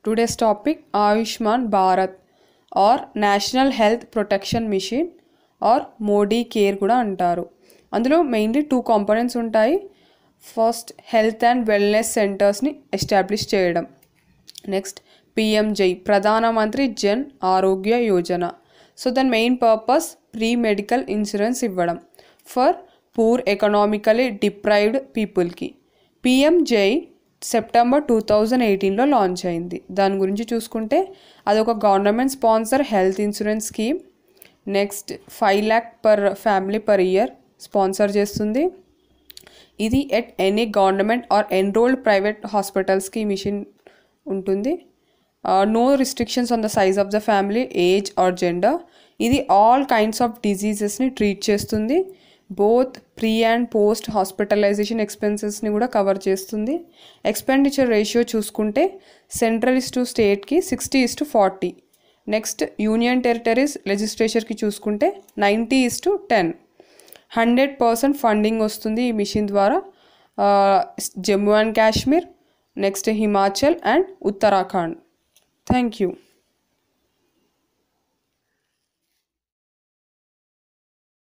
today's topic Ayushman Bharat or national health protection mission or Modi care కూడా అంటారు అందులో మెయిన్లీ టూ కాంపోనెంట్స్ ఉంటాయి ఫస్ట్ హెల్త్ అండ్ వెల్నెస్ సెంటర్స్ని establish చేయడం next PMJAY Pradhan Mantri Jan Arogya Yojana so దాని main purpose free medical insurance ఇవ్వడం for poor economically deprived పీపుల్కి PMJAY September two thousand ఎయిటీన్లో లాంచ్ అయింది దాని గురించి చూసుకుంటే అదొక government sponsor health insurance scheme next five lakh per family per year sponsor చేస్తుంది ఇది at any government or enrolled private హాస్పిటల్స్కి మిషన్ ఉంటుంది no restrictions on the size of the family age or gender ఇది ఆల్ కైండ్స్ ఆఫ్ డిజీజెస్ని treat చేస్తుంది both pre and post hospitalisation ఎక్స్పెన్సెస్ని కూడా cover చేస్తుంది ఎక్స్పెండిచర్ రేషియో చూసుకుంటే సెంట్రల్ ఇస్ టు స్టేట్కి sixty is to forty next union territories లెజిస్లేచర్కి చూసుకుంటే ninety is to ten hundred percent funding వస్తుంది ఈ మిషన్ ద్వారా Jammu and Kashmir next Himachal and Uttarakhand thank you